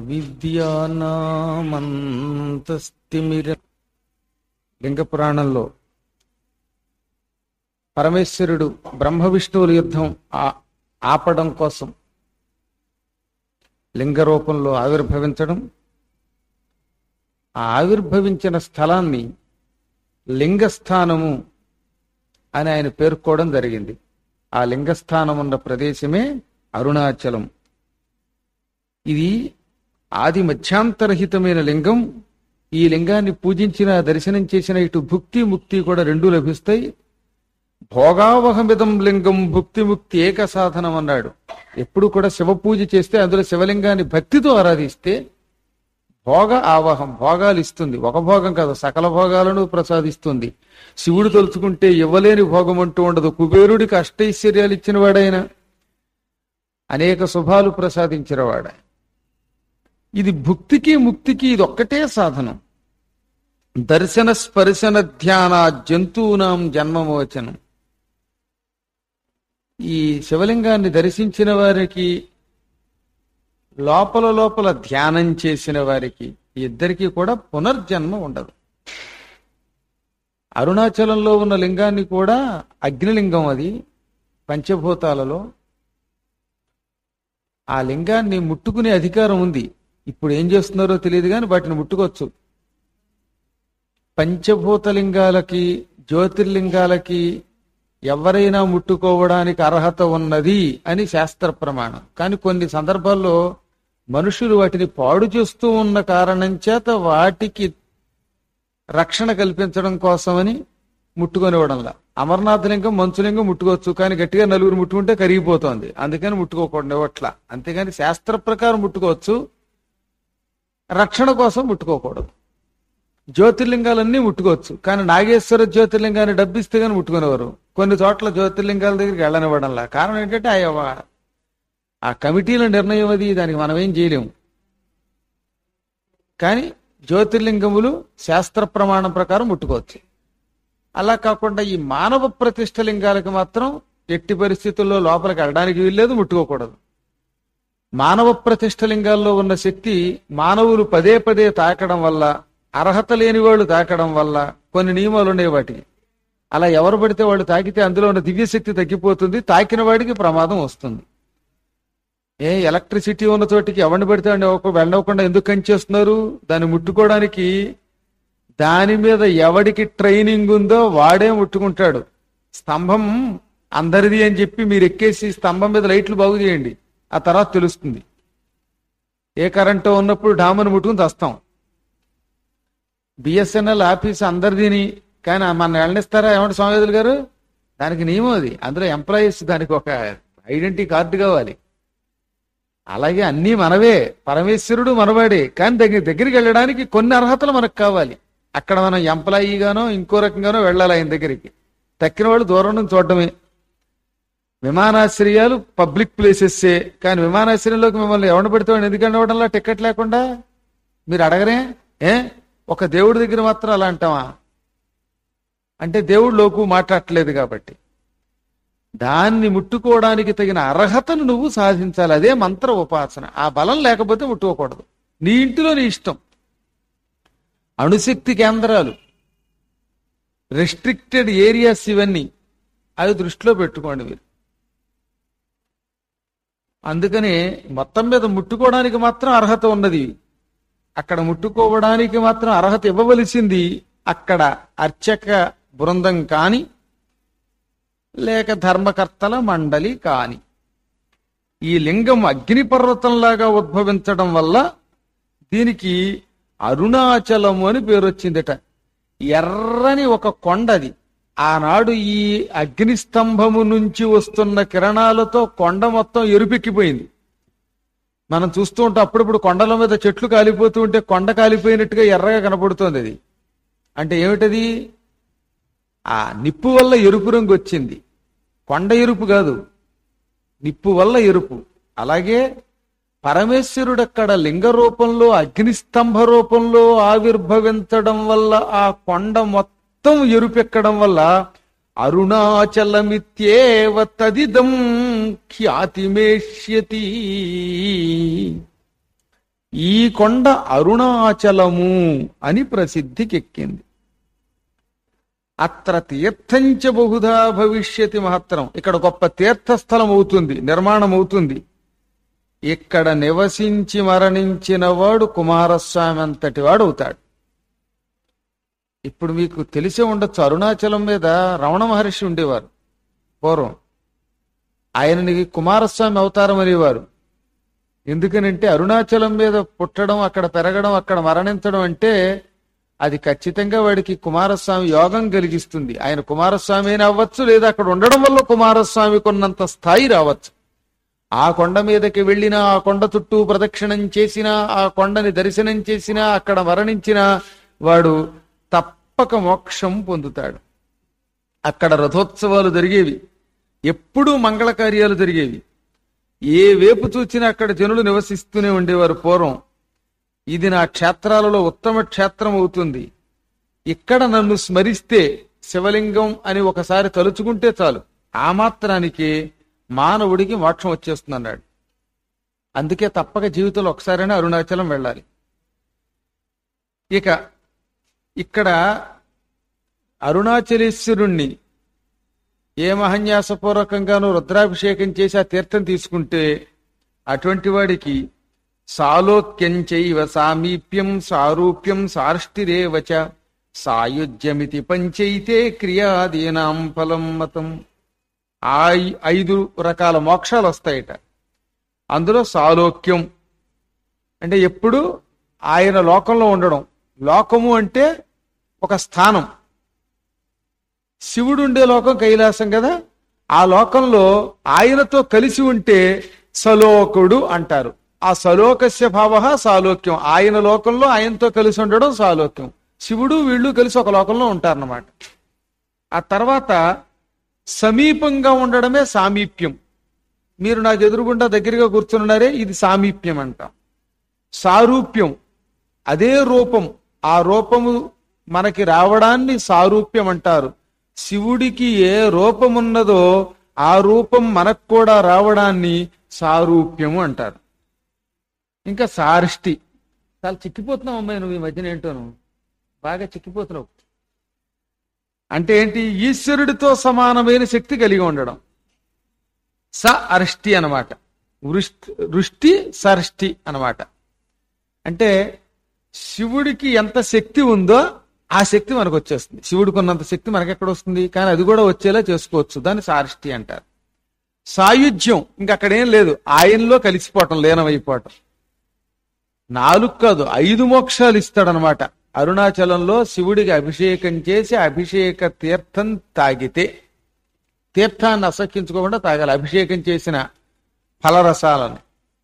అవిద్యానామంతస్తిమిర లింగ పురాణంలో పరమేశ్వరుడు బ్రహ్మ విష్ణువుల యుద్ధం ఆ- ఆపడం కోసం లింగ రూపంలో ఆవిర్భవించడం ఆ ఆవిర్భవించిన స్థలాన్ని లింగస్థానము అని ఆయన పేర్కోవడం జరిగింది ఆ లింగస్థానం ఉన్న ప్రదేశమే అరుణాచలం ఇది ఆది మధ్యాంతరహితమైన లింగం ఈ లింగాన్ని పూజించిన దర్శనం చేసిన ఇటు భుక్తి ముక్తి కూడా రెండూ లభిస్తాయి భోగావహమిదం లింగం భుక్తి ముక్తి ఏక సాధనం అన్నాడు ఎప్పుడు కూడా శివ పూజ చేస్తే అందులో శివలింగాన్ని భక్తితో ఆరాధిస్తే భోగ ఆవాహం భోగాలు ఇస్తుంది ఒక భోగం కాదు సకల భోగాలను ప్రసాదిస్తుంది శివుడు తలుచుకుంటే ఇవ్వలేని భోగం అంటూ ఉండదు కుబేరుడికి అష్టైశ్వర్యాలు ఇచ్చిన వాడైన అనేక శుభాలు ప్రసాదించిన వాడ ఇది భుక్తికి ముక్తికి ఇది ఒక్కటే సాధనం దర్శన స్పర్శన ధ్యాన జంతువునాం జన్మమోచనం ఈ శివలింగాన్ని దర్శించిన వారికి లోపల లోపల ధ్యానం చేసిన వారికి ఈ ఇద్దరికీ కూడా పునర్జన్మ ఉండదు అరుణాచలంలో ఉన్న లింగాన్ని కూడా అగ్నిలింగం అది పంచభూతాలలో ఆ లింగాన్ని ముట్టుకునే అధికారం ఉంది ఇప్పుడు ఏం చేస్తున్నారో తెలియదు కానీ వాటిని ముట్టుకోవచ్చు పంచభూత లింగాలకి జ్యోతిర్లింగాలకి ఎవరైనా ముట్టుకోవడానికి అర్హత ఉన్నది అని శాస్త్ర ప్రమాణం కానీ కొన్ని సందర్భాల్లో మనుషులు వాటిని పాడు చేస్తూ ఉన్న కారణం చేత వాటికి రక్షణ కల్పించడం కోసమని ముట్టుకొనివ్వడంలా అమర్నాథ్ లింగం మంచులింగం ముట్టుకోవచ్చు కానీ గట్టిగా నలుగురు ముట్టుకుంటే కరిగిపోతోంది అందుకని ముట్టుకోకూడదు ఇవ్వట్లా అంతేగాని శాస్త్ర ప్రకారం ముట్టుకోవచ్చు రక్షణ కోసం ముట్టుకోకూడదు జ్యోతిర్లింగాలన్నీ ముట్టుకోవచ్చు కానీ నాగేశ్వర జ్యోతిర్లింగాన్ని డబ్బిస్తే కానీ ముట్టుకునేవారు కొన్ని చోట్ల జ్యోతిర్లింగాల దగ్గరికి వెళ్ళనివ్వడంలా కారణం ఏంటంటే ఆ ఆ కమిటీల నిర్ణయం అది దానికి మనం ఏం చేయలేము కానీ జ్యోతిర్లింగములు శాస్త్ర ప్రమాణం ప్రకారం ముట్టుకోవచ్చు అలా కాకుండా ఈ మానవ ప్రతిష్ఠ లింగాలకు మాత్రం ఎట్టి పరిస్థితుల్లో లోపలికి వెళ్ళడానికి వీల్లేదు ముట్టుకోకూడదు మానవ ప్రతిష్ఠ లింగాల్లో ఉన్న శక్తి మానవులు పదే పదే తాకడం వల్ల అర్హత లేని వాళ్ళు తాకడం వల్ల కొన్ని నియమాలు ఉన్నాయి వాటికి అలా ఎవరు పడితే వాళ్ళు తాకితే అందులో ఉన్న దివ్యశక్తి తగ్గిపోతుంది తాకిన వాడికి ప్రమాదం వస్తుంది ఏ ఎలక్ట్రిసిటీ ఉన్న చోటికి ఎవరిని పడితే వాడిని ఒక వెళ్ళకుండా ఎందుకు కంచేస్తున్నారు దాన్ని ముట్టుకోవడానికి దాని మీద ఎవడికి ట్రైనింగ్ ఉందో వాడే ముట్టుకుంటాడు స్తంభం అందరిది అని చెప్పి మీరు ఎక్కేసి స్తంభం మీద లైట్లు బాగు చేయండి ఆ తర్వాత తెలుస్తుంది ఏ కరెంటు ఉన్నప్పుడు డామను ముట్టుకుని తెస్తాం బిఎస్ఎన్ఎల్ ఆఫీస్ అందరిదిని కానీ మన వెళ్ళనిస్తారా ఏమంటే స్వామిదులు గారు దానికి నియమం అది అందులో ఎంప్లాయీస్ దానికి ఒక ఐడెంటిటీ కార్డు కావాలి అలాగే అన్నీ మనవే పరమేశ్వరుడు మనవాడే కానీ దగ్గర దగ్గరికి వెళ్ళడానికి కొన్ని అర్హతలు మనకు కావాలి అక్కడ మనం ఎంప్లాయీగానో ఇంకో రకంగానో వెళ్ళాలి ఆయన దగ్గరికి తక్కిన వాళ్ళు దూరం నుంచి చూడటమే విమానాశ్రయాలు పబ్లిక్ ప్లేసెస్సే కానీ విమానాశ్రయంలోకి మిమ్మల్ని ఎవరిని పెడితే వాడిని ఎందుకు వెళ్ళవడంలో టికెట్ లేకుండా మీరు అడగరే ఏ ఒక దేవుడి దగ్గర మాత్రం అలా అంటావా అంటే దేవుడు లోకు మాట్లాడట్లేదు కాబట్టి దాన్ని ముట్టుకోవడానికి తగిన అర్హతను నువ్వు సాధించాలి అదే మంత్ర ఉపాసన ఆ బలం లేకపోతే ముట్టుకోకూడదు నీ ఇంటిలో నీ ఇష్టం అణుశక్తి కేంద్రాలు రెస్ట్రిక్టెడ్ ఏరియాస్ ఇవన్నీ అవి దృష్టిలో పెట్టుకోండి మీరు అందుకని మొత్తం మీద ముట్టుకోవడానికి మాత్రం అర్హత ఉన్నది అక్కడ ముట్టుకోవడానికి మాత్రం అర్హత ఇవ్వవలసింది అక్కడ అర్చక బృందం కాని లేక ధర్మకర్తల మండలి కాని ఈ లింగం అగ్నిపర్వతంలాగా ఉద్భవించడం వల్ల దీనికి అరుణాచలము అని పేరు వచ్చిందట ఎర్రని ఒక కొండది ఆనాడు ఈ అగ్నిస్తంభము నుంచి వస్తున్న కిరణాలతో కొండ మొత్తం ఎరుపెక్కిపోయింది మనం చూస్తూ ఉంటే అప్పుడప్పుడు కొండల మీద చెట్లు కాలిపోతూ ఉంటే కొండ కాలిపోయినట్టుగా ఎర్రగా కనపడుతోంది అది అంటే ఏమిటది ఆ నిప్పు వల్ల ఎరుపు రంగు వచ్చింది కొండ ఎరుపు కాదు నిప్పు వల్ల ఎరుపు అలాగే పరమేశ్వరుడు అక్కడ లింగ రూపంలో అగ్నిస్తంభ రూపంలో ఆవిర్భవించడం వల్ల ఆ కొండ మొత్తం ఎరుపెక్కడం వల్ల అరుణాచలమిత్యేవ తదిదం ఖ్యాతిమేష్యతి ఈ కొండ అరుణాచలము అని ప్రసిద్ధికెక్కింది అత్ర తీర్థంచ బహుధా భవిష్యతి మహత్తరం ఇక్కడ గొప్ప తీర్థస్థలం అవుతుంది నిర్మాణం అవుతుంది ఇక్కడ నివసించి మరణించిన వాడు కుమారస్వామి అంతటి వాడు అవుతాడు ఇప్పుడు మీకు తెలిసే ఉండొచ్చు అరుణాచలం మీద రమణ మహర్షి ఉండేవారు పూర్వం ఆయనని కుమారస్వామి అవతారం అనేవారు ఎందుకనంటే అరుణాచలం మీద పుట్టడం అక్కడ పెరగడం అక్కడ మరణించడం అంటే అది ఖచ్చితంగా వాడికి కుమారస్వామి యోగం కలిగిస్తుంది ఆయన కుమారస్వామి అయినా అవ్వచ్చు లేదా అక్కడ ఉండడం వల్ల కుమారస్వామికి ఉన్నంత స్థాయి రావచ్చు ఆ కొండ మీదకి వెళ్ళినా ఆ కొండ చుట్టూ ప్రదక్షిణం చేసినా ఆ కొండని దర్శనం చేసినా అక్కడ మరణించినా వాడు తప్పక మోక్షం పొందుతాడు అక్కడ రథోత్సవాలు జరిగేవి ఎప్పుడూ మంగళ కార్యాలు జరిగేవి ఏ వేపు చూచినా అక్కడ జనులు నివసిస్తూనే ఉండేవారు పూర్వం ఇది నా క్షేత్రాలలో ఉత్తమ క్షేత్రం అవుతుంది ఇక్కడ నన్ను స్మరిస్తే శివలింగం అని ఒకసారి తలుచుకుంటే చాలు ఆ మాత్రానికి మానవుడికి మోక్షం వచ్చేస్తుంది అన్నాడు అందుకే తప్పక జీవితంలో ఒకసారైనా అరుణాచలం వెళ్ళాలి ఇక ఇక్కడ అరుణాచలేశ్వరుణ్ణి ఏ మహన్యాసపూర్వకంగానూ రుద్రాభిషేకం చేసి ఆ తీర్థం తీసుకుంటే అటువంటి వాడికి సాలోక్యం చైవ సామీప్యం సారూప్యం సార్ష్టిరేవచ సాయుధ్యమితి పంచైతే క్రియాదీనాం ఫలం మతం ఆ ఐ- ఐదు రకాల మోక్షాలు వస్తాయట అందులో సాలోక్యం అంటే ఎప్పుడు ఆయన లోకంలో ఉండడం లోకము అంటే ఒక స్థానం శివుడు ఉండే లోకం కైలాసం కదా ఆ లోకంలో ఆయనతో కలిసి ఉంటే సలోకుడు అంటారు ఆ సలోకస్య భావ సాలోక్యం ఆయన లోకంలో ఆయనతో కలిసి ఉండడం సాలోక్యం శివుడు వీళ్ళు కలిసి ఒక లోకంలో ఉంటారన్నమాట ఆ తర్వాత సమీపంగా ఉండడమే సామీప్యం మీరు నాకు ఎదురుగుండా దగ్గరగా కూర్చున్నారే ఇది సామీప్యం అంటాం సారూప్యం అదే రూపం ఆ రూపము మనకి రావడాన్ని సారూప్యం అంటారు శివుడికి ఏ రూపమున్నదో ఆ రూపం మనకు కూడా రావడాన్ని సారూప్యము అంటారు ఇంకా సారిష్టి చాలా చిక్కిపోతున్నావు అమ్మాయి నువ్వు ఈ మధ్యన ఏంటోను బాగా చిక్కిపోతున్నావు అంటే ఏంటి ఈశ్వరుడితో సమానమైన శక్తి కలిగి ఉండడం స అరిష్టి అనమాట వృష్టి వృష్టి సరిష్టి అనమాట అంటే శివుడికి ఎంత శక్తి ఉందో ఆ శక్తి మనకు వచ్చేస్తుంది శివుడికి ఉన్నంత శక్తి మనకి ఎక్కడ వస్తుంది కానీ అది కూడా వచ్చేలా చేసుకోవచ్చు దాన్ని సారిష్టి అంటారు సాయుధ్యం ఇంక అక్కడ ఏం లేదు ఆయనలో కలిసిపోవటం లీనమైపోవటం నాలుగు కాదు ఐదు మోక్షాలు ఇస్తాడనమాట అరుణాచలంలో శివుడికి అభిషేకం చేసి అభిషేక తీర్థం తాగితే తీర్థాన్ని అసఖ్యించుకోకుండా తాగాలి అభిషేకం చేసిన ఫలరసాలను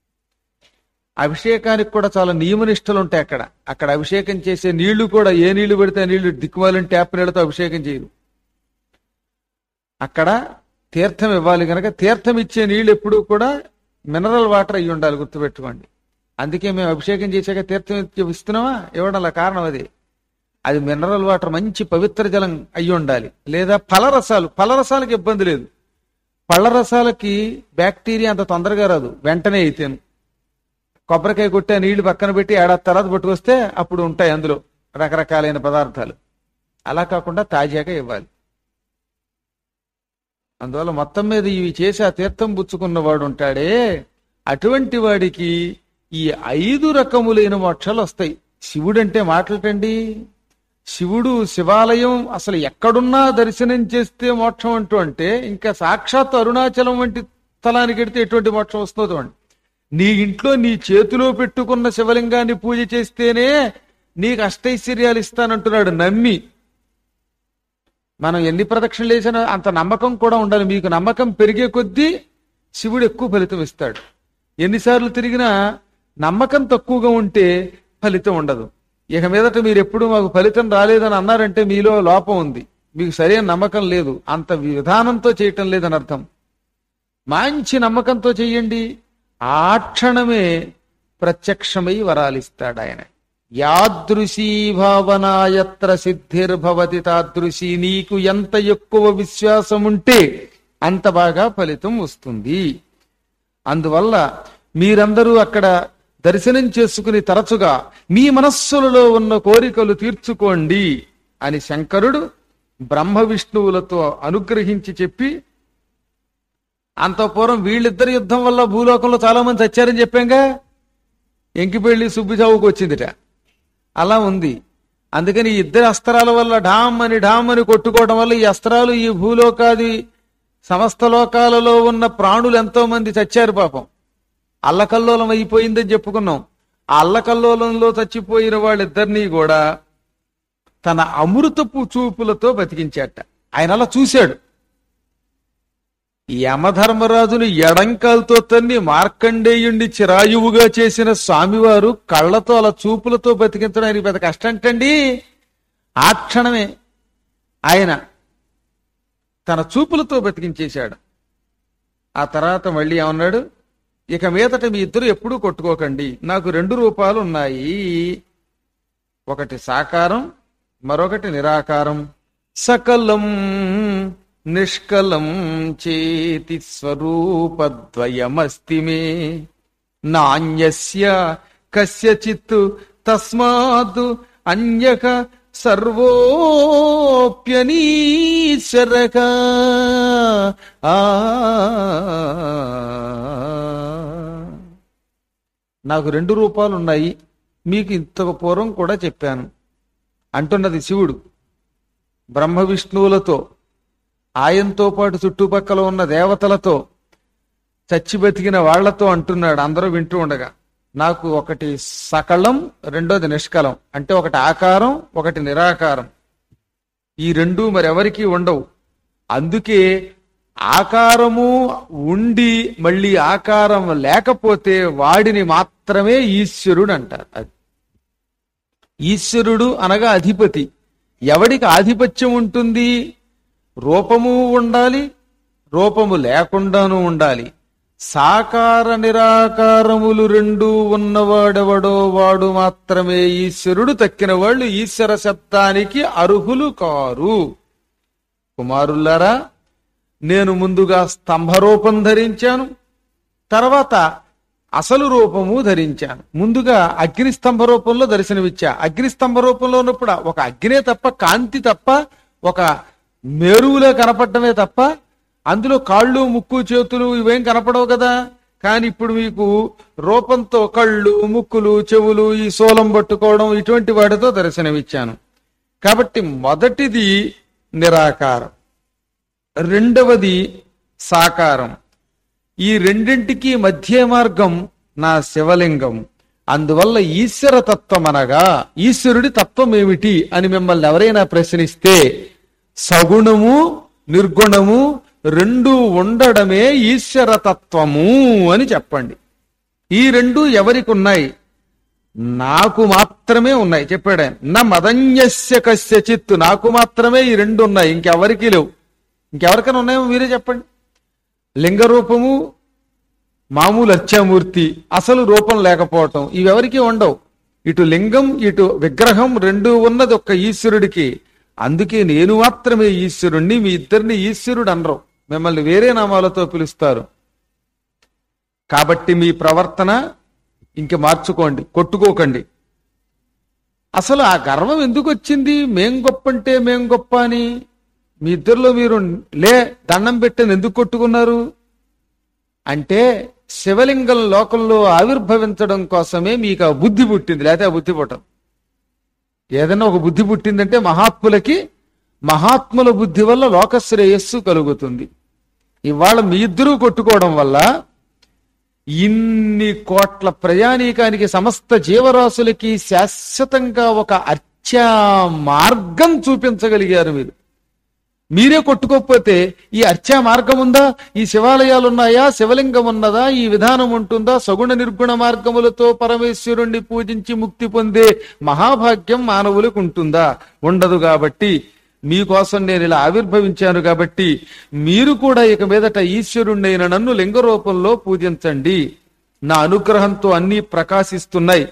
అభిషేకానికి కూడా చాలా నియమనిష్టలు ఉంటాయి అక్కడ అక్కడ అభిషేకం చేసే నీళ్లు కూడా ఏ నీళ్లు పెడితే ఆ నీళ్లు దిక్కుమాలిన ట్యాప్ నీళ్లతో అభిషేకం చేయరు అక్కడ తీర్థం ఇవ్వాలి కనుక తీర్థం ఇచ్చే నీళ్లు ఎప్పుడూ కూడా మినరల్ వాటర్ అయ్యి ఉండాలి గుర్తుపెట్టుకోండి అందుకే మేము అభిషేకం చేశాక తీర్థం ఇచ్చి- ఇస్తున్నామా ఇవ్వడం కారణం అది అది మినరల్ వాటర్ మంచి పవిత్ర జలం అయ్యి ఉండాలి లేదా ఫలరసాలు ఫలరసాలకు ఇబ్బంది లేదు పళ్ళ రసాలకి బ్యాక్టీరియా అంత తొందరగా రాదు వెంటనే అయితేను కొబ్బరికాయ కొట్టి ఆ నీళ్లు పక్కన పెట్టి ఏడాది తర్వాత పట్టుకొస్తే అప్పుడు ఉంటాయి అందులో రకరకాలైన పదార్థాలు అలా కాకుండా తాజాగా ఇవ్వాలి అందువల్ల మొత్తం మీద ఇవి చేసి ఆ తీర్థం పుచ్చుకున్న వాడు ఉంటాడే అటువంటి వాడికి ఈ ఐదు రకములైన మోక్షాలు వస్తాయి శివుడు అంటే మాటలటండి శివుడు శివాలయం అసలు ఎక్కడున్నా దర్శనం చేస్తే మోక్షం అంటూ అంటే ఇంకా సాక్షాత్ అరుణాచలం వంటి స్థలానికి వెడితే ఎటువంటి మోక్షం వస్తుందో చూడండి నీ ఇంట్లో నీ చేతిలో పెట్టుకున్న శివలింగాన్ని పూజ చేస్తేనే నీకు అష్టైశ్వర్యాలు ఇస్తానంటున్నాడు నమ్మి మనం ఎన్ని ప్రదక్షిణలు వేసినా అంత నమ్మకం కూడా ఉండాలి మీకు నమ్మకం పెరిగే కొద్దీ శివుడు ఎక్కువ ఫలితం ఇస్తాడు ఎన్నిసార్లు తిరిగినా నమ్మకం తక్కువగా ఉంటే ఫలితం ఉండదు ఇక మీదట మీరు ఎప్పుడు మాకు ఫలితం రాలేదని అన్నారంటే మీలో లోపం ఉంది మీకు సరైన నమ్మకం లేదు అంత విధానంతో చేయటం లేదని అర్థం మంచి నమ్మకంతో చెయ్యండి ఆ క్షణమే ప్రత్యక్షమై వరాలిస్తాడు ఆయన యాదృశీ భావనాయత్ర సిద్ధిర్భవతి తాదృశీ నీకు ఎంత ఎక్కువ విశ్వాసం ఉంటే అంత బాగా ఫలితం వస్తుంది అందువల్ల మీరందరూ అక్కడ దర్శనం చేసుకుని తరచుగా మీ మనస్సులలో ఉన్న కోరికలు తీర్చుకోండి అని శంకరుడు బ్రహ్మ విష్ణువులతో అనుగ్రహించి చెప్పి అంత పూర్వం వీళ్ళిద్దరి యుద్ధం వల్ల భూలోకంలో చాలా మంది చచ్చారని చెప్పాంగా ఎంకిపెళ్లి సుబ్బిచావుకు వచ్చిందిట అలా ఉంది అందుకని ఈ ఇద్దరి అస్త్రాల వల్ల ఢామ్ అని ఢామ్ అని కొట్టుకోవడం వల్ల ఈ అస్త్రాలు ఈ భూలోకాది సమస్త లోకాలలో ఉన్న ప్రాణులు ఎంతో మంది చచ్చారు పాపం అల్లకల్లోలం అయిపోయిందని చెప్పుకున్నాం ఆ అల్లకల్లోలంలో చచ్చిపోయిన వాళ్ళిద్దరినీ కూడా తన అమృతపు చూపులతో బతికించాట ఆయన అలా చూశాడు యమధర్మరాజును ఎడంకాలతో తన్ని మార్కండేయుణ్ణి చిరాయువుగా చేసిన స్వామివారు కళ్ళతో అలా చూపులతో బతికించడం ఆయనకి పెద్ద కష్టం అంటండి ఆ క్షణమే ఆయన తన చూపులతో బతికించేశాడు ఆ తర్వాత మళ్ళీ ఏమన్నాడు ఇక మీదట మీ ఇద్దరు ఎప్పుడూ కొట్టుకోకండి నాకు రెండు రూపాలు ఉన్నాయి ఒకటి సాకారం మరొకటి నిరాకారం సకలం నిష్కలం చేతి స్వరూపద్వయమస్తి మే నాణ్యస్య కస్యచిత్ తస్మాత్ అన్యక సర్వోప్యనీశ్వరక ఆ నాకు రెండు రూపాలు ఉన్నాయి మీకు ఇంత పూర్వం కూడా చెప్పాను అంటున్నది శివుడు బ్రహ్మ విష్ణువులతో ఆయనతో పాటు చుట్టుపక్కల ఉన్న దేవతలతో చచ్చి బతికిన వాళ్లతో అంటున్నాడు అందరూ వింటూ ఉండగా నాకు ఒకటి సకలం రెండోది నిష్కలం అంటే ఒకటి ఆకారం ఒకటి నిరాకారం ఈ రెండు మరెవరికీ ఉండవు అందుకే ఆకారము ఉండి మళ్ళీ ఆకారం లేకపోతే వాడిని మాత్రమే ఈశ్వరుడు అంటారు అది ఈశ్వరుడు అనగా అధిపతి ఎవడికి ఆధిపత్యం ఉంటుంది రూపము ఉండాలి రూపము లేకుండాను ఉండాలి సాకార నిరాకారములు రెండు ఉన్నవాడెవడో వాడు మాత్రమే ఈశ్వరుడు తక్కిన వాళ్ళు ఈశ్వర శబ్దానికి అర్హులు కారు కుమారులారా నేను ముందుగా స్తంభ రూపం ధరించాను తర్వాత అసలు రూపము ధరించాను ముందుగా అగ్ని స్తంభ రూపంలో దర్శనమిచ్చా అగ్ని స్తంభ రూపంలో ఉన్నప్పుడు ఒక అగ్నే తప్ప కాంతి తప్ప ఒక మేరువులో కనపడటమే తప్ప అందులో కాళ్ళు ముక్కు చేతులు ఇవేం కనపడవు కదా కానీ ఇప్పుడు మీకు రూపంతో కళ్ళు ముక్కులు చెవులు ఈ సోలం పట్టుకోవడం ఇటువంటి వాటితో దర్శనమిచ్చాను కాబట్టి మొదటిది నిరాకారం రెండవది సాకారం ఈ రెండింటికి మధ్య మార్గం నా శివలింగం అందువల్ల ఈశ్వర తత్వం అనగా ఈశ్వరుడి తత్వం ఏమిటి అని మిమ్మల్ని ఎవరైనా ప్రశ్నిస్తే సగుణము నిర్గుణము రెండు ఉండడమే ఈశ్వర తత్వము అని చెప్పండి ఈ రెండు ఎవరికి ఉన్నాయి నాకు మాత్రమే ఉన్నాయి చెప్పాడు ఆయన. నా మదన్యస్య కస్య చిత్తు నాకు మాత్రమే ఈ రెండు ఉన్నాయి ఇంకెవరికి లేవు ఇంకెవరికైనా ఉన్నాయేమో మీరే చెప్పండి లింగ రూపము మామూలు అత్యామూర్తి అసలు రూపం లేకపోవటం ఇవెవరికి ఉండవు ఇటు లింగం ఇటు విగ్రహం రెండు ఉన్నది ఒక్క ఈశ్వరుడికి అందుకే నేను మాత్రమే ఈశ్వరుణ్ణి మీ ఇద్దరిని ఈశ్వరుడు అనరు మిమ్మల్ని వేరే నామాలతో పిలుస్తారు కాబట్టి మీ ప్రవర్తన ఇంక మార్చుకోండి కొట్టుకోకండి అసలు ఆ గర్వం ఎందుకు వచ్చింది మేం గొప్ప అంటే మేం గొప్ప అని మీ ఇద్దరిలో మీరు లే దండం పెట్టని ఎందుకు కొట్టుకున్నారు అంటే శివలింగం లోకంలో ఆవిర్భవించడం కోసమే మీకు ఆ బుద్ధి పుట్టింది లేకపోతే ఆ బుద్ధి పుట్టదు ఏదైనా ఒక బుద్ధి పుట్టిందంటే మహాత్ములకి మహాత్ముల బుద్ధి వల్ల లోక శ్రేయస్సు కలుగుతుంది ఇవాళ మీ ఇద్దరూ కొట్టుకోవడం వల్ల ఇన్ని కోట్ల ప్రయాణికానికి సమస్త జీవరాశులకి శాశ్వతంగా ఒక అర్చా మార్గం చూపించగలిగారు మీరు మీరే కొట్టుకోకపోతే ఈ అర్చా మార్గం ఉందా ఈ శివాలయాలు ఉన్నాయా శివలింగం ఉన్నదా ఈ విధానం ఉంటుందా సగుణ నిర్గుణ మార్గములతో పరమేశ్వరుణ్ణి పూజించి ముక్తి పొందే మహాభాగ్యం మానవులకు ఉంటుందా ఉండదు కాబట్టి మీకోసం నేను ఇలా ఆవిర్భవించాను కాబట్టి మీరు కూడా ఇక మీదట ఈశ్వరుణ్ణైన నన్ను లింగ రూపంలో పూజించండి నా అనుగ్రహంతో అన్నీ ప్రకాశిస్తున్నాయి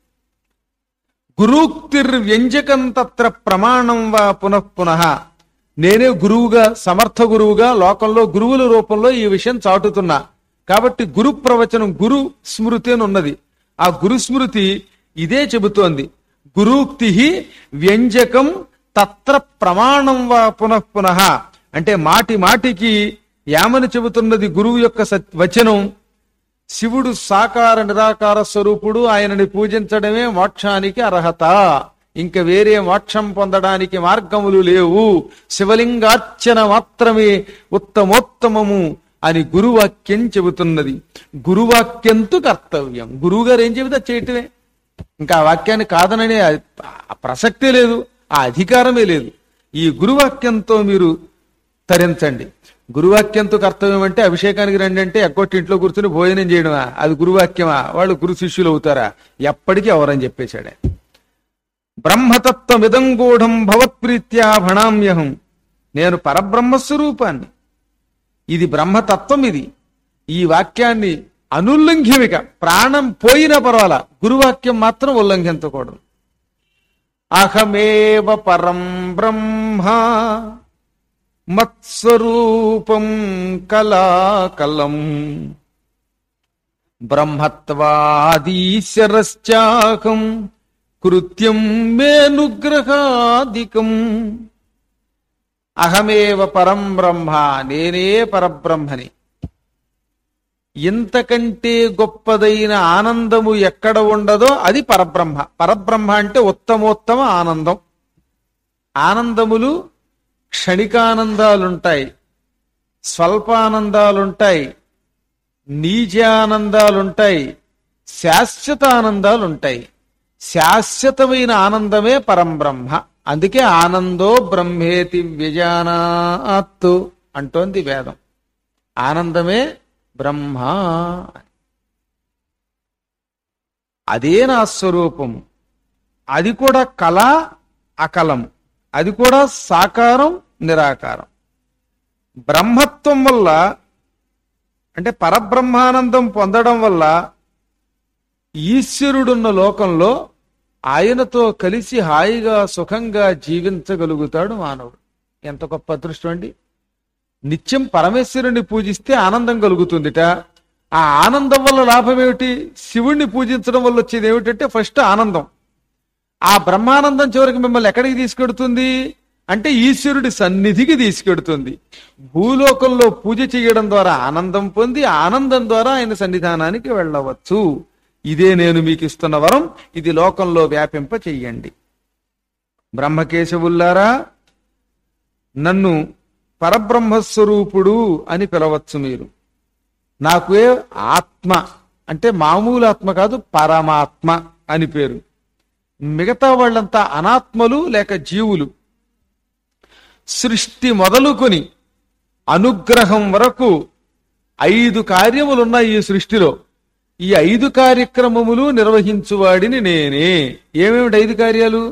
గురూక్తిర్ వ్యంజకం తత్ర ప్రమాణం వా పునః పునః నేనే గురువుగా సమర్థ గురువుగా లోకంలో గురువుల రూపంలో ఈ విషయం చాటుతున్నా కాబట్టి గురు ప్రవచనం గురు స్మృతి అని ఉన్నది ఆ గురుస్మృతి ఇదే చెబుతోంది గురూక్తి వ్యంజకం తత్ర ప్రమాణం వా పునః పునః అంటే మాటి మాటికి యామని చెబుతున్నది గురువు యొక్క సత్- వచనం శివుడు సాకార నిరాకార స్వరూపుడు ఆయనని పూజించడమే మోక్షానికి అర్హత ఇంక వేరే మోక్షం పొందడానికి మార్గములు లేవు శివలింగార్చన మాత్రమే ఉత్తమోత్తమము అని గురువాక్యం చెబుతున్నది గురువాక్యంతు కర్తవ్యం గురువు గారు ఏం చెబితే అది చేయటమే ఇంకా ఆ వాక్యాన్ని కాదననే ఆ ప్రసక్తే లేదు ఆ అధికారమే లేదు ఈ గురువాక్యంతో మీరు తరించండి గురువాక్యంతో కర్తవ్యం అంటే అభిషేకానికి రండి అంటే ఎక్కొట్టి ఇంట్లో కూర్చుని భోజనం చేయడమా అది గురువాక్యమా వాళ్ళు గురు శిష్యులు అవుతారా ఎప్పటికీ అవరని చెప్పేశాడే బ్రహ్మతత్వమిదం గూఢం భవత్ప్రీత్యా భణామ్యహం నేను పరబ్రహ్మస్వరూపాన్ని ఇది బ్రహ్మతత్వం ఇది ఈ వాక్యాన్ని అనుల్లంఘ్యమిక ప్రాణం పోయినా పర్వాలా గురువాక్యం మాత్రం ఉల్లంఘించకూడదు అహమేవ పరం బ్రహ్మ మత్స్వరూపం కలాకలం బ్రహ్మత్వాదీశ్వరశ్చాకం కృత్యం మేనుగ్రహాదికం అహమేవ పరం బ్రహ్మ నేనే పరబ్రహ్మని ఇంతకంటే గొప్పదైన ఆనందము ఎక్కడ ఉండదో అది పరబ్రహ్మ పరబ్రహ్మ అంటే ఉత్తమోత్తమ ఆనందం ఆనందములు క్షణికానందాలుంటాయి స్వల్పానందాలుంటాయి నీచానందాలుంటాయి శాశ్వత ఆనందాలుంటాయి శాశ్వతమైన ఆనందమే పరంబ్రహ్మ అందుకే ఆనందో బ్రహ్మేతి వ్యజానాత్తు అంటోంది వేదం ఆనందమే బ్రహ్మ అదే నా స్వరూపం అది కూడా కళ అకలం అది కూడా సాకారం నిరాకారం బ్రహ్మత్వం వల్ల అంటే పరబ్రహ్మానందం పొందడం వల్ల ఈశ్వరుడున్న లోకంలో ఆయనతో కలిసి హాయిగా సుఖంగా జీవించగలుగుతాడు మానవుడు ఎంత గొప్ప అదృష్టం అండి నిత్యం పరమేశ్వరుని పూజిస్తే ఆనందం కలుగుతుందిట ఆ ఆనందం వల్ల లాభం ఏమిటి శివుణ్ణి పూజించడం వల్ల వచ్చేది ఏమిటంటే ఫస్ట్ ఆనందం ఆ బ్రహ్మానందం చివరికి మిమ్మల్ని ఎక్కడికి తీసుకెడుతుంది అంటే ఈశ్వరుడి సన్నిధికి తీసుకెడుతుంది భూలోకంలో పూజ చేయడం ద్వారా ఆనందం పొంది ఆనందం ద్వారా ఆయన సన్నిధానానికి వెళ్ళవచ్చు ఇదే నేను మీకు ఇస్తున్న వరం ఇది లోకంలో వ్యాపింప చెయ్యండి బ్రహ్మకేశవుల్లారా నన్ను పరబ్రహ్మస్వరూపుడు అని పిలవచ్చు మీరు నాకు ఏ ఆత్మ అంటే మామూలు ఆత్మ కాదు పరమాత్మ అని పేరు మిగతా వాళ్ళంతా అనాత్మలు లేక జీవులు సృష్టి మొదలుకొని అనుగ్రహం వరకు ఐదు కార్యములున్నాయి ఈ సృష్టిలో ఈ ఐదు కార్యక్రమములు నిర్వహించువాడిని నేనే ఏమేమిటి ఐదు కార్యాలు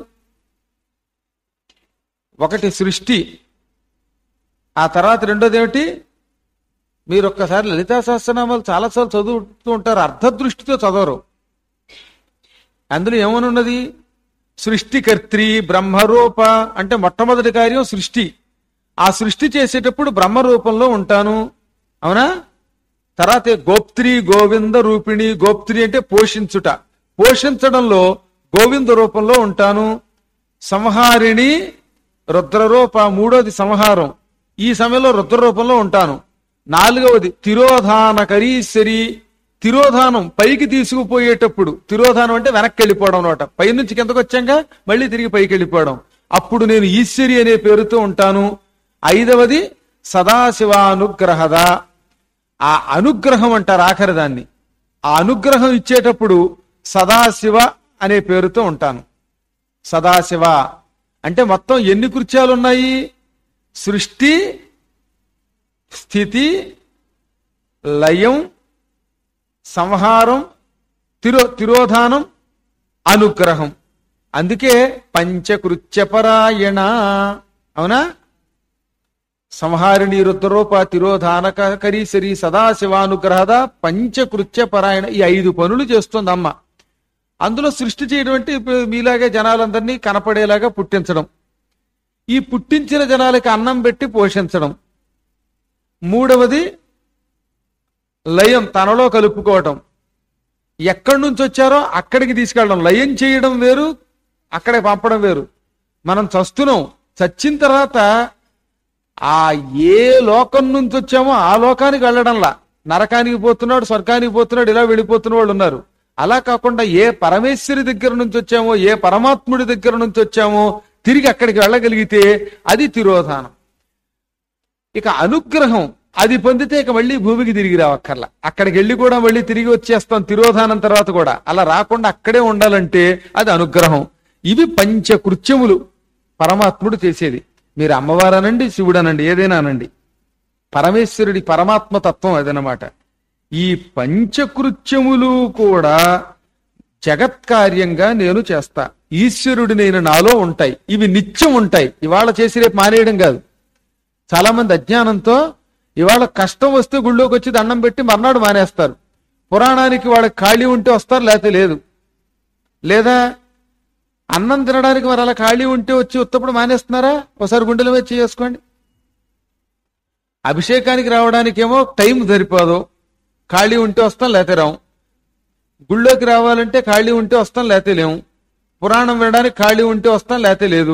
ఒకటి సృష్టి ఆ తర్వాత రెండోది ఏమిటి మీరు ఒక్కసారి లలితా సహస్రనామాలు చాలాసార్లు చదువుతూ ఉంటారు అర్ధదృష్టితో చదవరు అందులో ఏమనున్నది సృష్టికర్త్రి బ్రహ్మరూప అంటే మొట్టమొదటి కార్యం సృష్టి ఆ సృష్టి చేసేటప్పుడు బ్రహ్మ రూపంలో ఉంటాను అవునా తర్వాత గోప్త్రి గోవింద రూపిణి గోప్త్రి అంటే పోషించుట పోషించడంలో గోవింద రూపంలో ఉంటాను సంహారిణి రుద్రరూప మూడోది సంహారం ఈ సమయంలో రుద్ర రూపంలో ఉంటాను నాలుగవది తిరోధానకరీశ్వరి తిరోధానం పైకి తీసుకుపోయేటప్పుడు తిరోధానం అంటే వెనక్కి వెళ్ళిపోవడం అనమాట పై నుంచి కిందకు వచ్చాక మళ్ళీ తిరిగి పైకి వెళ్ళిపోవడం అప్పుడు నేను ఈశ్వరి అనే పేరుతో ఉంటాను ఐదవది సదాశివానుగ్రహద ఆ అనుగ్రహం అంటారు ఆఖరి దాన్ని ఆ అనుగ్రహం ఇచ్చేటప్పుడు సదాశివ అనే పేరుతో ఉంటాను సదాశివ అంటే మొత్తం ఎన్ని కృత్యాలు ఉన్నాయి సృష్టి స్థితి లయం సంహారం తిరో తిరోధానం అనుగ్రహం అందుకే పంచకృత్యపరాయణ అవునా సంహారిణి రుద్రరూప తిరోధానక కరీశరి సదాశివానుగ్రహద పంచకృత్య పరాయణ ఈ ఐదు పనులు చేస్తుంది అమ్మ అందులో సృష్టి చేయడం అంటే ఇప్పుడు మీలాగే జనాలందరినీ కనపడేలాగా పుట్టించడం ఈ పుట్టించిన జనాలకి అన్నం పెట్టి పోషించడం మూడవది లయం తనలో కలుపుకోవటం ఎక్కడి నుంచి వచ్చారో అక్కడికి తీసుకెళ్ళడం లయం చేయడం వేరు అక్కడికి పంపడం వేరు మనం చస్తున్నాం చచ్చిన తర్వాత ఆ ఏ లోకం నుంచి వచ్చామో ఆ లోకానికి వెళ్ళడంలా నరకానికి పోతున్నాడు స్వర్గానికి పోతున్నాడు ఇలా వెళ్ళిపోతున్న వాళ్ళు ఉన్నారు అలా కాకుండా ఏ పరమేశ్వరి దగ్గర నుంచి వచ్చామో ఏ పరమాత్ముడి దగ్గర నుంచి వచ్చామో తిరిగి అక్కడికి వెళ్ళగలిగితే అది తిరోధానం ఇక అనుగ్రహం అది పొందితే ఇక మళ్ళీ భూమికి తిరిగి రావక్కర్లా అక్కడికి వెళ్ళి కూడా మళ్ళీ తిరిగి వచ్చేస్తాం తిరోధానం తర్వాత కూడా అలా రాకుండా అక్కడే ఉండాలంటే అది అనుగ్రహం ఇవి పంచకృత్యములు పరమాత్ముడు చేసేది మీరు అమ్మవారనండి శివుడనండి ఏదైనా అనండి పరమేశ్వరుడి పరమాత్మ తత్వం అదనమాట ఈ పంచకృత్యములు కూడా జగత్కార్యంగా నేను చేస్తా ఈశ్వరుడి నేను నాలో ఉంటాయి ఇవి నిత్యం ఉంటాయి ఇవాళ చేసి రేపు మానేయడం కాదు చాలా మంది అజ్ఞానంతో ఇవాళ కష్టం వస్తే గుళ్ళోకి వచ్చి దండం పెట్టి మర్నాడు మానేస్తారు పురాణానికి వాళ్ళకి ఖాళీ ఉంటే వస్తారు లేకపోతే లేదు లేదా అన్నం తినడానికి మరి అలా ఖాళీ ఉంటే వచ్చి ఉత్తప్పుడు మానేస్తున్నారా ఒకసారి గుండెల మీద చేసుకోండి అభిషేకానికి రావడానికేమో టైం సరిపోదు ఖాళీ ఉంటే వస్తాం లేకపోతే రాం గుళ్ళోకి రావాలంటే ఖాళీ ఉంటే వస్తాం లేకపోతే లేము పురాణం వినడానికి ఖాళీ ఉంటే వస్తాం లేకపోతే లేదు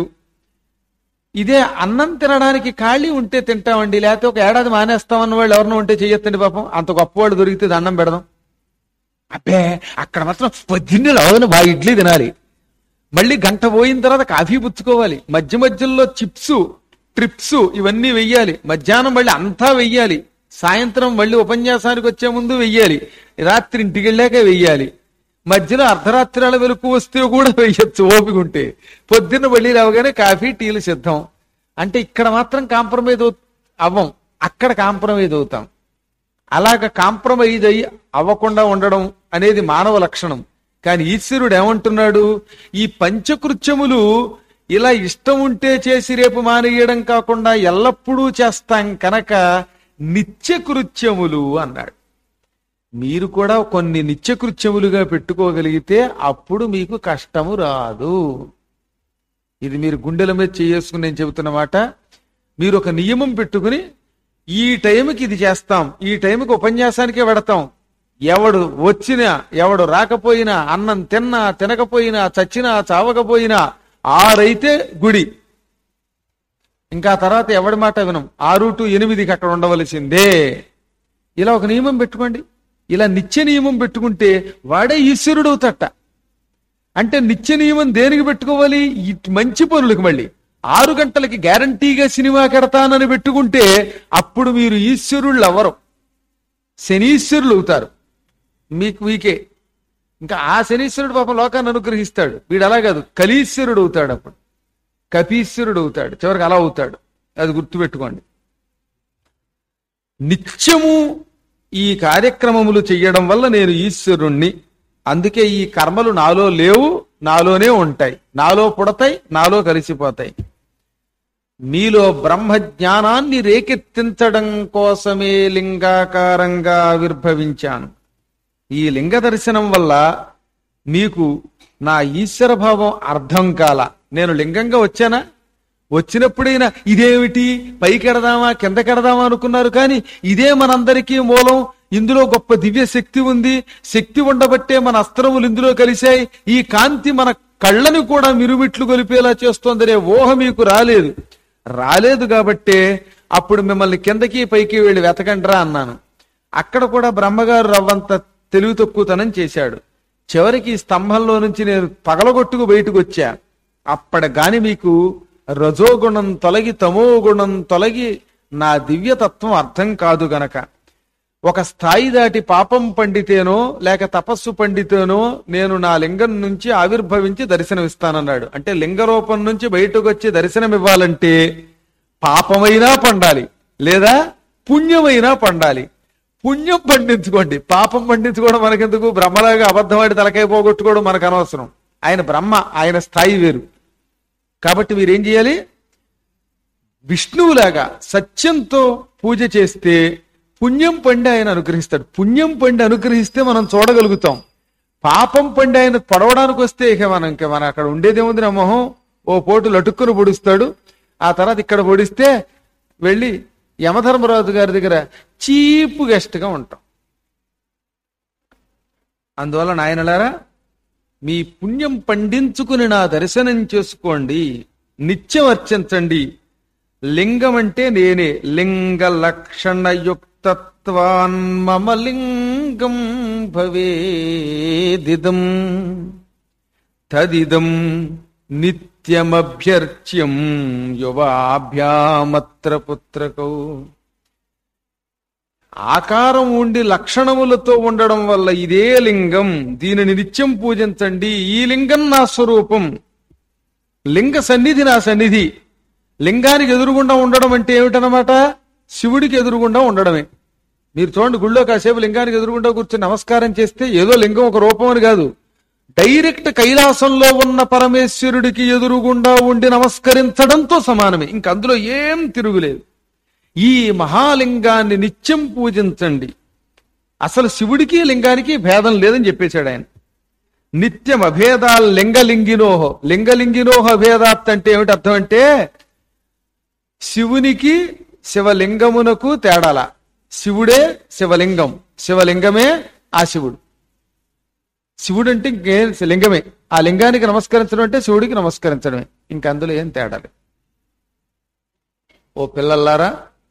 ఇదే అన్నం తినడానికి ఖాళీ ఉంటే తింటామండి లేకపోతే ఒక ఏడాది మానేస్తామన్న వాళ్ళు ఎవరినో ఉంటే చెయ్యొద్దండి పాపం అంత గొప్పవాళ్ళు దొరికితే దండం పెడదాం అబ్బే అక్కడ మాత్రం పొద్దున్నే లోన బాగా ఇడ్లీ తినాలి మళ్ళీ గంట పోయిన తర్వాత కాఫీ పుచ్చుకోవాలి మధ్య మధ్యలో చిప్స్ ట్రిప్స్ ఇవన్నీ వెయ్యాలి మధ్యాహ్నం మళ్ళీ అంతా వెయ్యాలి సాయంత్రం మళ్ళీ ఉపన్యాసానికి వచ్చే ముందు వెయ్యాలి రాత్రి ఇంటికి వెళ్ళాక వెయ్యాలి మధ్యలో అర్ధరాత్రాల వెలుపు వస్తే కూడా వెయ్యొచ్చు ఓపిక ఉంటే పొద్దున్న మళ్ళీ రావగానే కాఫీ టీలు సిద్ధం అంటే ఇక్కడ మాత్రం కాంప్రమైజ్ అవ్వం అక్కడ కాంప్రమైజ్ అవుతాం అలాగ కాంప్రమైజ్ అయ్యి అవ్వకుండా ఉండడం అనేది మానవ లక్షణం కానీ ఈశ్వరుడు ఏమంటున్నాడు ఈ పంచకృత్యములు ఇలా ఇష్టం ఉంటే చేసి రేపు మానేయడం కాకుండా ఎల్లప్పుడూ చేస్తాం కనుక నిత్యకృత్యములు అన్నాడు మీరు కూడా కొన్ని నిత్యకృత్యములుగా పెట్టుకోగలిగితే అప్పుడు మీకు కష్టము రాదు ఇది మీరు గుండెల మీద చేసుకుని నేను చెబుతున్న మాట మీరు ఒక నియమం పెట్టుకుని ఈ టైంకి ఇది చేస్తాం ఈ టైంకి ఉపన్యాసానికే పెడతాం ఎవడు వచ్చినా ఎవడు రాకపోయినా అన్నం తిన్నా తినకపోయినా చచ్చినా చావకపోయినా ఆరైతే గుడి ఇంకా తర్వాత ఎవడి మాట వినం ఆరు టు ఎనిమిదికి అక్కడ ఉండవలసిందే ఇలా ఒక నియమం పెట్టుకోండి ఇలా నిత్య నియమం పెట్టుకుంటే వాడే ఈశ్వరుడు అవుతట అంటే నిత్య నియమం దేనికి పెట్టుకోవాలి ఈ మంచి పనులకు మళ్ళీ ఆరు గంటలకి గ్యారంటీగా సినిమా కడతానని పెట్టుకుంటే అప్పుడు మీరు ఈశ్వరుళ్ళు ఎవరు శనీశ్వరులు అవుతారు మీకు వీకే ఇంకా ఆ శనీశ్వరుడు పాపం లోకాన్ని అనుగ్రహిస్తాడు వీడు అలా కాదు కలీశ్వరుడు అవుతాడు అప్పుడు కపీశ్వరుడు అవుతాడు చివరికి అలా అవుతాడు అది గుర్తుపెట్టుకోండి నిత్యము ఈ కార్యక్రమములు చెయ్యడం వల్ల నేను ఈశ్వరుణ్ణి అందుకే ఈ కర్మలు నాలో లేవు నాలోనే ఉంటాయి నాలో పుడతాయి నాలో కలిసిపోతాయి మీలో బ్రహ్మ జ్ఞానాన్ని రేకెత్తించడం కోసమే లింగాకారంగా ఆవిర్భవించాను ఈ లింగ దర్శనం వల్ల మీకు నా ఈశ్వర భావం అర్థం కాల నేను లింగంగా వచ్చానా వచ్చినప్పుడైనా ఇదేమిటి పైకెడదామా కిందకెడదామా అనుకున్నారు కానీ ఇదే మనందరికీ మూలం ఇందులో గొప్ప దివ్య శక్తి ఉంది శక్తి ఉండబట్టే మన అస్త్రములు ఇందులో కలిశాయి ఈ కాంతి మన కళ్ళని కూడా మిరుమిట్లు గొలిపేలా చేస్తోందనే ఊహ మీకు రాలేదు రాలేదు కాబట్టే అప్పుడు మిమ్మల్ని కిందకి పైకి వెళ్ళి వెతకండ్రా అన్నాను అక్కడ కూడా బ్రహ్మగారు రవ్వంత తెలివి తక్కువతనం చేశాడు చివరికి ఈ స్తంభంలో నుంచి నేను పగలగొట్టుకు బయటకు వచ్చా అప్పటి గాని మీకు రజోగుణం తొలగి తమో గుణం తొలగి నా దివ్యతత్వం అర్థం కాదు గనక ఒక స్థాయి దాటి పాపం పండితేనో లేక తపస్సు పండితేనో నేను నా లింగం నుంచి ఆవిర్భవించి దర్శనమిస్తానన్నాడు అంటే లింగ రూపం నుంచి బయటకు వచ్చి దర్శనం ఇవ్వాలంటే పాపమైనా పండాలి లేదా పుణ్యమైనా పండాలి పుణ్యం పండించుకోండి పాపం పండించుకోవడం మనకెందుకు బ్రహ్మలాగా అబద్ధమాడి తలకాయ పోగొట్టుకోవడం మనకు అనవసరం ఆయన బ్రహ్మ ఆయన స్థాయి వేరు కాబట్టి మీరేం చేయాలి విష్ణువులాగా సత్యంతో పూజ చేస్తే పుణ్యం పండి ఆయన అనుగ్రహిస్తాడు పుణ్యం పండి అనుగ్రహిస్తే మనం చూడగలుగుతాం పాపం పండి ఆయన పొడవడానికి వస్తే ఇక మనం ఇంకా మన అక్కడ ఉండేదేముంది నా మొహం ఓ పోటు లటుక్కును పొడుస్తాడు ఆ తర్వాత ఇక్కడ పొడిస్తే వెళ్ళి యమధర్మరాజు గారి దగ్గర చీపు గెస్ట్ గా ఉంటాం అందువల్ల నాయనలారా మీ పుణ్యం పండించుకుని నా దర్శనం చేసుకోండి నిత్యం అర్చించండి లింగం అంటే నేనే లింగ లక్షణ యుక్తత్వాన్ మమ లింగం భవేదిదం తదిదం నిత్యమభ్యర్చ్యం యువాభ్యామత్ర పుత్రకౌ ఆకారం ఉండి లక్షణములతో ఉండడం వల్ల ఇదే లింగం దీనిని నిత్యం పూజించండి ఈ లింగం నా స్వరూపం లింగ సన్నిధి నా సన్నిధి లింగానికి ఎదురుగుండా ఉండడం అంటే ఏమిటనమాట శివుడికి ఎదురుగుండా ఉండడమే మీరు చూడండి గుళ్ళో కాసేపు లింగానికి ఎదురుగుండా కూర్చొని నమస్కారం చేస్తే ఏదో లింగం ఒక రూపం అని కాదు డైరెక్ట్ కైలాసంలో ఉన్న పరమేశ్వరుడికి ఎదురుగుండా ఉండి నమస్కరించడంతో సమానమే ఇంక అందులో ఏం తిరుగులేదు ఈ మహాలింగాన్ని నిత్యం పూజించండి అసలు శివుడికి లింగానికి భేదం లేదని చెప్పేశాడు ఆయన నిత్యం అభేదాల్ లింగలింగినోహ లింగలింగినోహ అభేదాత్ అంటే ఏమిటి అర్థం అంటే శివునికి శివలింగమునకు తేడాల శివుడే శివలింగం శివలింగమే ఆ శివుడు శివుడు అంటే ఇంకే లింగమే ఆ లింగానికి నమస్కరించడం అంటే శివుడికి నమస్కరించడమే ఇంక అందులో ఏం తేడాలి ఓ పిల్లల్లారా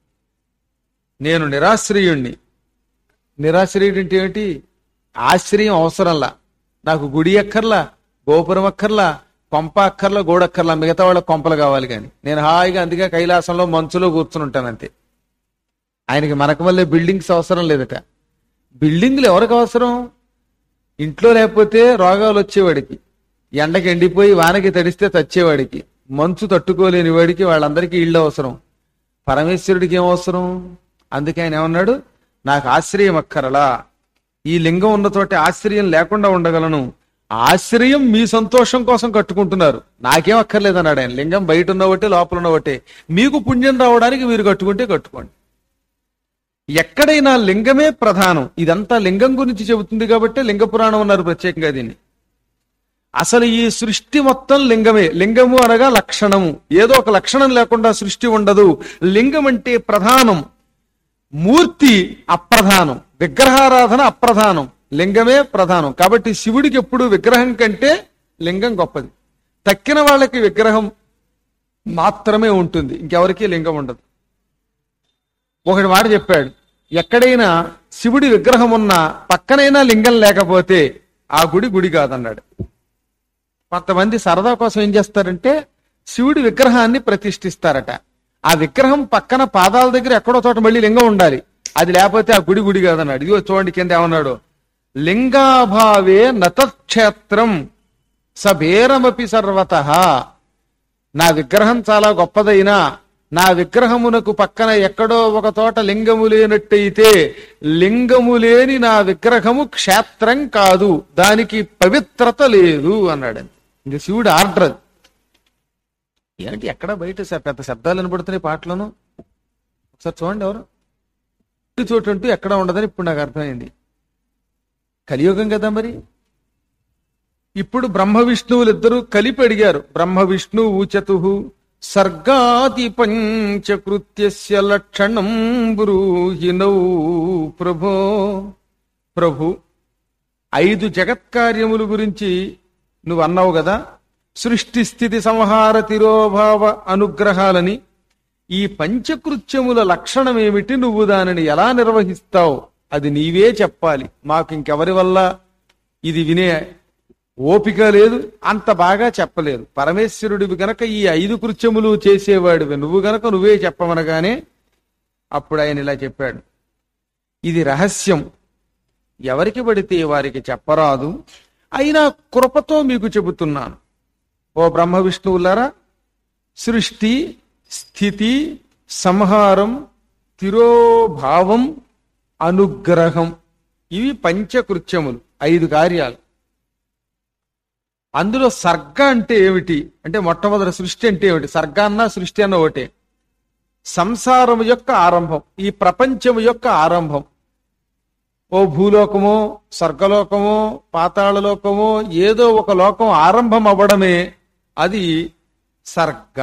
నేను నిరాశ్రయుణ్ణి నిరాశ్రయుడు అంటే ఏమిటి ఆశ్రయం అవసరంలా నాకు గుడి అక్కర్లా గోపురం అక్కర్లా కొంప అక్కర్లా గోడక్కర్లా మిగతా వాళ్ళ కొంపలు కావాలి కానీ నేను హాయిగా అందుకే కైలాసంలో మంచులో కూర్చుని ఉంటాను అంతే ఆయనకి మనకు వల్లే బిల్డింగ్స్ అవసరం లేదట బిల్డింగ్లు ఎవరికి అవసరం ఇంట్లో లేకపోతే రోగాలు వచ్చేవాడికి ఎండకి ఎండిపోయి వానకి తడిస్తే తచ్చేవాడికి మంచు తట్టుకోలేని వాడికి వాళ్ళందరికీ ఇళ్ళు అవసరం పరమేశ్వరుడికి ఏం అవసరం అందుకే ఆయన ఏమన్నాడు నాకు ఆశ్రయం అక్కరలా ఈ లింగం ఉన్న చోట ఆశ్రయం లేకుండా ఉండగలను ఆశ్రయం మీ సంతోషం కోసం కట్టుకుంటున్నారు నాకేం అక్కర్లేదన్నాడు ఆయన లింగం బయట ఉన్న ఒకటే లోపల ఉన్న ఒకటే మీకు పుణ్యం రావడానికి మీరు కట్టుకుంటే కట్టుకోండి ఎక్కడైనా లింగమే ప్రధానం ఇదంతా లింగం గురించి చెబుతుంది కాబట్టి లింగ పురాణం ఉన్నారు ప్రత్యేకంగా దీన్ని అసలు ఈ సృష్టి మొత్తం లింగమే లింగము అనగా లక్షణము ఏదో ఒక లక్షణం లేకుండా సృష్టి ఉండదు లింగం అంటే ప్రధానం మూర్తి అప్రధానం విగ్రహారాధన అప్రధానం లింగమే ప్రధానం కాబట్టి శివుడికి ఎప్పుడు విగ్రహం కంటే లింగం గొప్పది తక్కిన వాళ్ళకి విగ్రహం మాత్రమే ఉంటుంది ఇంకెవరికి లింగం ఉండదు ఒకటి మాట చెప్పాడు ఎక్కడైనా శివుడి విగ్రహం ఉన్నా పక్కనైనా లింగం లేకపోతే ఆ గుడి గుడి కాదన్నాడు కొంతమంది సరదా కోసం ఏం చేస్తారంటే శివుడి విగ్రహాన్ని ప్రతిష్ఠిస్తారట ఆ విగ్రహం పక్కన పాదాల దగ్గర ఎక్కడో చోట మళ్ళీ లింగం ఉండాలి అది లేకపోతే ఆ గుడి గుడి కాదన్నాడు ఇదిగో చూడండి కింద ఏమన్నాడు లింగాభావే నతక్షేత్రం సభేరమపి సర్వత నా విగ్రహం చాలా గొప్పదైనా నా విగ్రహమునకు పక్కన ఎక్కడో ఒక తోట లింగము లేనట్టయితే లింగము లేని నా విగ్రహము క్షేత్రం కాదు దానికి పవిత్రత లేదు అన్నాడు ఇంక శివుడు ఆర్డర్ అది. ఏంటి ఎక్కడ బయట స- పెద్ద శబ్దాలు వినపడుతున్నాయి పాటలను ఒకసారి చూడండి ఎవరు ఈ చోటు అంటూ ఎక్కడ ఉండదని ఇప్పుడు నాకు అర్థమైంది కలియుగం కదా మరి ఇప్పుడు బ్రహ్మ విష్ణువులు ఇద్దరు కలిపి అడిగారు బ్రహ్మ విష్ణు ఊచతు సర్గాది పంచకృత్యస్య లక్షణం బ్రూహినౌ ప్రభో ప్రభు ఐదు జగత్కార్యముల గురించి నువ్వు అన్నావు కదా సృష్టి స్థితి సంహార తిరోభావ అనుగ్రహాలని ఈ పంచకృత్యముల లక్షణం ఏమిటి నువ్వు దానిని ఎలా నిర్వహిస్తావు అది నీవే చెప్పాలి మాకు ఇంకెవరి వల్ల ఇది వినే ఓపిక లేదు అంత బాగా చెప్పలేదు పరమేశ్వరుడివి గనక ఈ ఐదు కృత్యములు చేసేవాడివి నువ్వు గనక నువ్వే చెప్పమనగానే అప్పుడు ఆయన ఇలా చెప్పాడు ఇది రహస్యం ఎవరికి పడితే వారికి చెప్పరాదు అయినా కృపతో మీకు చెబుతున్నాను ఓ బ్రహ్మ విష్ణువులారా సృష్టి స్థితి సంహారం తిరోభావం అనుగ్రహం ఇవి పంచకృత్యములు ఐదు కార్యాలు అందులో సర్గ అంటే ఏమిటి అంటే మొట్టమొదటి సృష్టి అంటే ఏమిటి సర్గ అన్న సృష్టి అన్న ఒకటే సంసారం యొక్క ఆరంభం ఈ ప్రపంచం యొక్క ఆరంభం ఓ భూలోకమో స్వర్గలోకమో పాతాళలోకమో ఏదో ఒక లోకం ఆరంభం అవ్వడమే అది సర్గ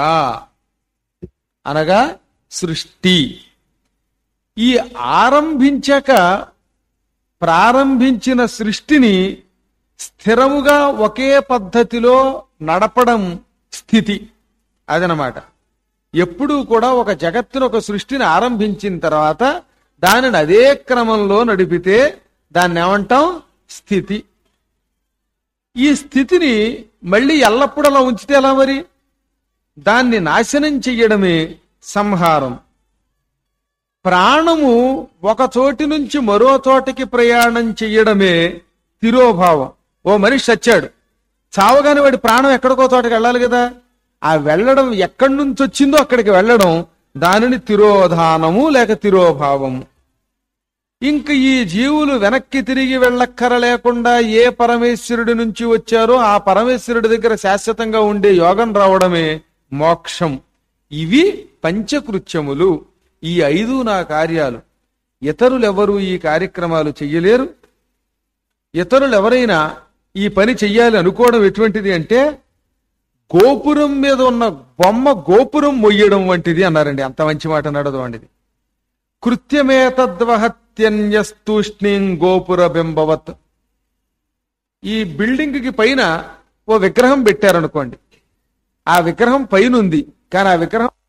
అనగా సృష్టి ఈ ఆరంభించాక ప్రారంభించిన సృష్టిని స్థిరముగా ఒకే పద్ధతిలో నడపడం స్థితి అదనమాట ఎప్పుడూ కూడా ఒక జగత్తును ఒక సృష్టిని ఆరంభించిన తర్వాత దానిని అదే క్రమంలో నడిపితే దాన్ని ఏమంటాం స్థితి ఈ స్థితిని మళ్ళీ ఎల్లప్పుడూ అలా ఉంచితే ఎలా మరి దాన్ని నాశనం చెయ్యడమే సంహారం ప్రాణము ఒక చోటి నుంచి మరో చోటికి ప్రయాణం చెయ్యడమే తిరోభావం ఓ మనిషి చచ్చాడు చావగానే వాడి ప్రాణం ఎక్కడికో చోటకి వెళ్ళాలి కదా ఆ వెళ్ళడం ఎక్కడి నుంచి వచ్చిందో అక్కడికి వెళ్ళడం దానిని తిరోధానము లేక తిరోభావము ఇంక ఈ జీవులు వెనక్కి తిరిగి వెళ్ళక్కర లేకుండా ఏ పరమేశ్వరుడి నుంచి వచ్చారో ఆ పరమేశ్వరుడి దగ్గర శాశ్వతంగా ఉండే యోగం రావడమే మోక్షం ఇవి పంచకృత్యములు ఈ ఐదు నా కార్యాలు ఇతరులెవరూ ఈ కార్యక్రమాలు చెయ్యలేరు ఇతరులు ఎవరైనా ఈ పని చెయ్యాలి అనుకోవడం ఎటువంటిది అంటే గోపురం మీద ఉన్న బొమ్మ గోపురం మొయ్యడం వంటిది అన్నారండి అంత మంచి మాట నడదు అండిది కృత్యమేతద్వహత్యన్యస్తూష్ణీం గోపుర బింబవత్ ఈ బిల్డింగ్ కి పైన ఓ విగ్రహం పెట్టారనుకోండి ఆ విగ్రహం పైన ఉంది కానీ ఆ విగ్రహం